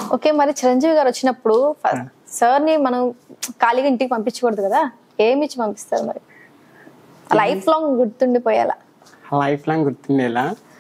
Okay మరి చిరంజీవి గారు వచ్చినప్పుడు సార్ ని మనం ఖాళీగా ఇంటికి పంపించకూడదు కదా ఏమి ఇచ్చి పంపిస్తారు మరి లైఫ్ లాంగ్ గుర్తుండిపోయేలా లైఫ్ లాంగ్ గుర్తుండేలా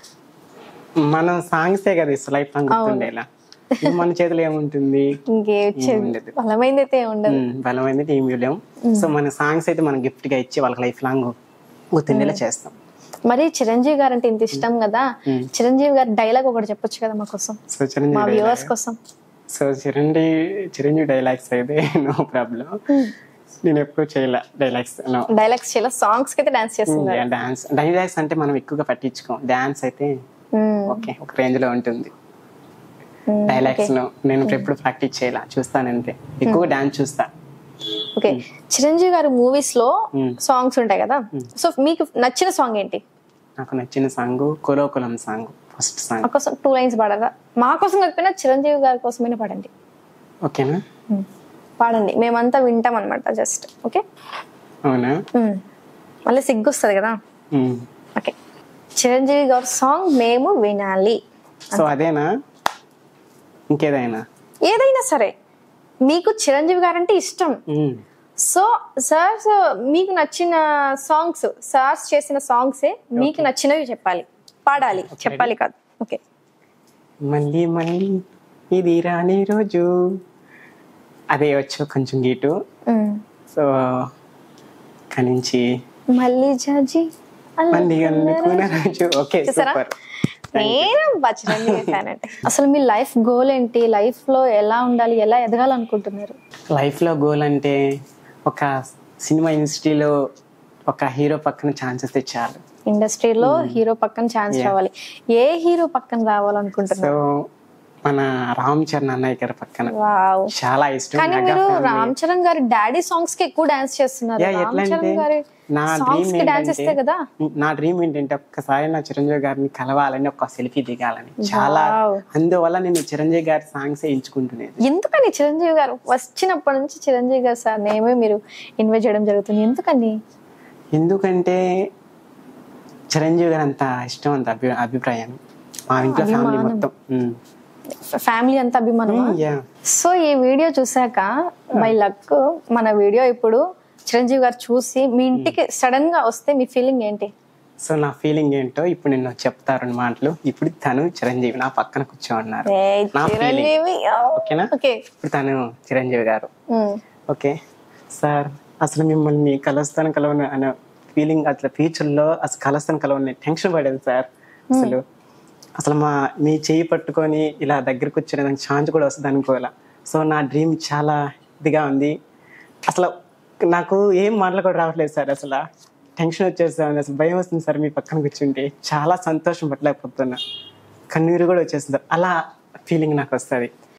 మనం సాంగ్సే కదా ఇస్తాం లైఫ్ లాంగ్ గుర్తుండేలా ఇది మన చేతిలో ఏముంటుంది ఇంకే ఉండదు. బలమైంది అయితే ఏం ఉండదు ఉమ్, బలమైనది ఏమి లేవు సో మన సాంగ్స్ అయితే మనం గిఫ్ట్ గా ఇచ్చి వాళ్ళకి లైఫ్ లాంగ్ గుర్తుండేలా చేస్తాం మరి చిరంజీవి గారు అంటే ఇంత ఇష్టం కదా చిరంజీవి గారి డైలాగ్ ఒకటి చెప్పొచ్చు కదా మా కోసం సో మా చిరంజీవి వ్యూవర్స్ కోసం సో చిరంజీవి చిరంజీవి డైలాగ్స్ అయితే నో ప్రాబ్లం నేను ఎప్పుడు చేయలే డైలాగ్స్ నో డైలాగ్స్ చేయాలి సాంగ్స్ కి అయితే డాన్స్ చేస్తున్నారు డాన్స్ డైలాగ్స్ అంటే మనం ఎక్కువగా పట్టించుకోం డాన్స్ అయితే మ్మ్. ఓకే ఒక రేంజ్ లో ఉంటుంది డైలాగ్స్ ను నేను ఎప్పుడు ప్రాక్టీస్ చేయాల చూస్తాను అంతే ఎక్కువ డాన్స్ చూస్తా ఓకే చిరంజీవి గారి మూవీస్ లో మ్మ్. సాంగ్స్ ఉంటాయి కదా సో మీకు నచ్చిన సాంగ్ ఏంటి నాకు నచ్చిన సాంగ్ కులోకులం సాంగ్ ఫస్ట్ సాంగ్ మా కోసం టూ లైన్స్ పాడరా మా కోసం కాకపోయినా చిరంజీవి గారి కోసమైనా పాడండి ఓకేనా పాడండి మేమంతా వింటాం అనమాట జస్ట్ ఓకే అవునా మళ్ళీ సిగ్గు వస్తుంది కదా మ్మ్. ఓకే చిరంజీవి గారి సాంగ్ మేము వినాలి సో అదేనా ఇంకేదైనా ఏదైనా సరే మీకు చిరంజీవి గారు అంటే ఇష్టం మ్మ్. సో సార్ మీకు నచ్చిన సాంగ్స్ సార్స్ చేసిన సాంగ్సే మీకు నచ్చినవి చెప్పాలి పాడాలి చెప్పాలి కాదు ఓకే మళ్ళీ మళ్ళీ ఇది రాని రోజు అదే వచ్చు కొంచెం గీటు సో అక్కడి నుంచి మళ్ళీ జాజి అలా మళ్ళీ అనుకున్న రోజు ఓకే చూసారా? సూపర్ నేను బా చిరంజీవి ఫ్యాన్ అంటే అసలు మీ లైఫ్ గోల్ ఏంటి లైఫ్ లో ఎలా ఉండాలి ఎలా ఎదగాలనుకుంటున్నారు లైఫ్ లో గోల్ అంటే ఒక సినిమా ఇండస్ట్రీలో ఒక హీరో పక్కన ఛాన్సెస్ చాలు ఇండస్ట్రీలో హీరో పక్కన ఛాన్స్ రావాలి ఏ హీరో పక్కన రావాలనుకుంటున్నారు సో మన రామ్ చరణ్ అన్నయ్య గారి పక్కన వావ్ చాలా ఇష్టం కానీ మెగా మీరు family. రామ్ చరణ్ గారి డాడీ సాంగ్స్ కి ఎక్కువ డాన్స్ చేస్తున్నారు యా, రామ్ ఎట్లా అంటే చరణ్ గారి నా సాంగ్స్ డ్రీమ్ కి డాన్స్ ఇస్తే కదా నా డ్రీమ్ ఏంటంటే ఒక్కసారి నా చిరంజీవి గారిని కలవాలని ఒక సెల్ఫీ దిగాలని చాలా Wow. అందువల్ల నేను చిరంజీవి గారి సాంగ్స్ ఎంచుకుంటున్నాను ఎందుకని చిరంజీవి గారు వచ్చినప్పటి నుంచి చిరంజీవి గారు సార్ నేమే మీరు ఇన్వైట్ చేయడం జరుగుతుంది ఎందుకని ఎందుకంటే చిరంజీవి గారు అంత ఇష్టం అంత అభి అభిప్రాయం మా ఇంట్లో ఫ్యామిలీ మొత్తం ఉమ్. ఫ్యామిలీ అంతా అభిమానం యా సో ఈ వీడియో చూసాక బై లక్ మన వీడియో ఇప్పుడు చిరంజీవి గారు చూసి మీ ఇంటికి సడన్ గా వస్తే మీ ఫీలింగ్ ఏంటి సో నా ఫీలింగ్ ఏంటో ఇప్పుడు నేను చెప్తారు రెండు మాటలు ఇప్పుడు తను చిరంజీవి నా పక్కన కూర్చోన్నారు ఏయ్, నా feeling. చిరంజీవి ఓకేనా ఓకే ఇప్పుడు తను చిరంజీవి గారు ఓకే సార్ అసలు మిమ్మల్ని కలుస్తాను కలవను అనే ఫీలింగ్ అట్లా ఫ్యూచర్ లో అసలు కలుస్తాను కలవని టెన్షన్ పడేది సార్ అసలు అసలు మా మీ చేయి పట్టుకొని ఇలా దగ్గరకు వచ్చిన దానికి ఛాన్స్ కూడా వస్తుంది అనుకోవాల సో నా డ్రీమ్ చాలా ఇదిగా ఉంది అసలు నాకు ఏం మాటలు కూడా రావట్లేదు సార్ అసలు టెన్షన్ వచ్చేస్తుంది అసలు భయం వస్తుంది సార్ మీ పక్కన కూర్చుంటే చాలా సంతోషం పట్టలేకపోతున్నా కన్నీరు కూడా వచ్చేస్తుంది అలా ఫీలింగ్ నాకు వస్తుంది